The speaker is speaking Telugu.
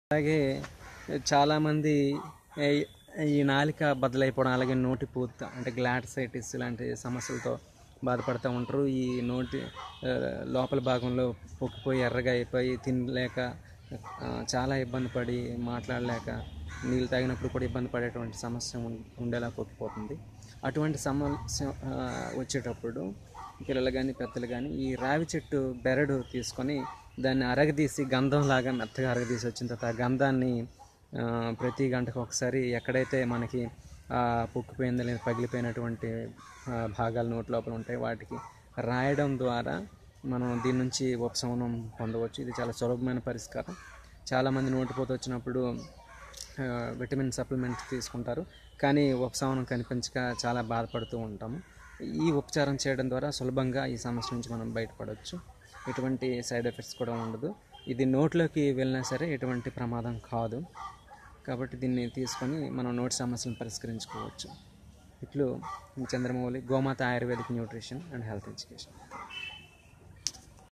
అలాగే చాలామంది ఈ- ఈ నాలిక బద్దలైపోవడం అలాగే నోటి పూత అంటే గ్లాడ్సైటిస్ లాంటి సమస్యలతో బాధపడుతూ ఉంటారు ఈ నోటి ఆ, లోపల భాగంలో పొక్కిపోయి ఎర్రగా అయిపోయి తినలేక ఆ, చాలా ఇబ్బంది పడి మాట్లాడలేక నీళ్ళు తాగినప్పుడు కూడా ఇబ్బంది పడేటువంటి సమస్య ఉం- ఉండేలా పొక్కిపోతుంది అటువంటి సమస్య ఆ, వచ్చేటప్పుడు పిల్లలు కానీ పెద్దలు కానీ ఈ రావి చెట్టు బెరడు తీసుకొని దాన్ని అరగదీసి గంధంలాగా మెత్తగా అరగదీసి వచ్చిన తర్వాత ఆ గంధాన్ని ఆ, ప్రతి గంటకు ఒకసారి ఎక్కడైతే మనకి ఆ, పుక్కిపోయింది లేదా పగిలిపోయినటువంటి ఆ, భాగాలు నోటి లోపల ఉంటాయి వాటికి రాయడం ద్వారా మనం దీని నుంచి ఉపశమనం పొందవచ్చు ఇది చాలా సులభమైన పరిష్కారం చాలామంది నోటిపోత వచ్చినప్పుడు ఆ, విటమిన్ సప్లిమెంట్స్ తీసుకుంటారు కానీ ఉపశమనం కనిపించక చాలా బాధపడుతూ ఉంటాము ఈ ఉపచారం చేయడం ద్వారా సులభంగా ఈ సమస్య నుంచి మనం బయటపడవచ్చు ఎటువంటి సైడ్ ఎఫెక్ట్స్ కూడా ఉండదు ఇది నోట్లోకి వెళ్ళినా సరే ఎటువంటి ప్రమాదం కాదు కాబట్టి దీన్ని తీసుకొని మనం నోటి సమస్యలను పరిష్కరించుకోవచ్చు ఇట్లు Chandramouli Gomata Ayurvedic nutrition and health education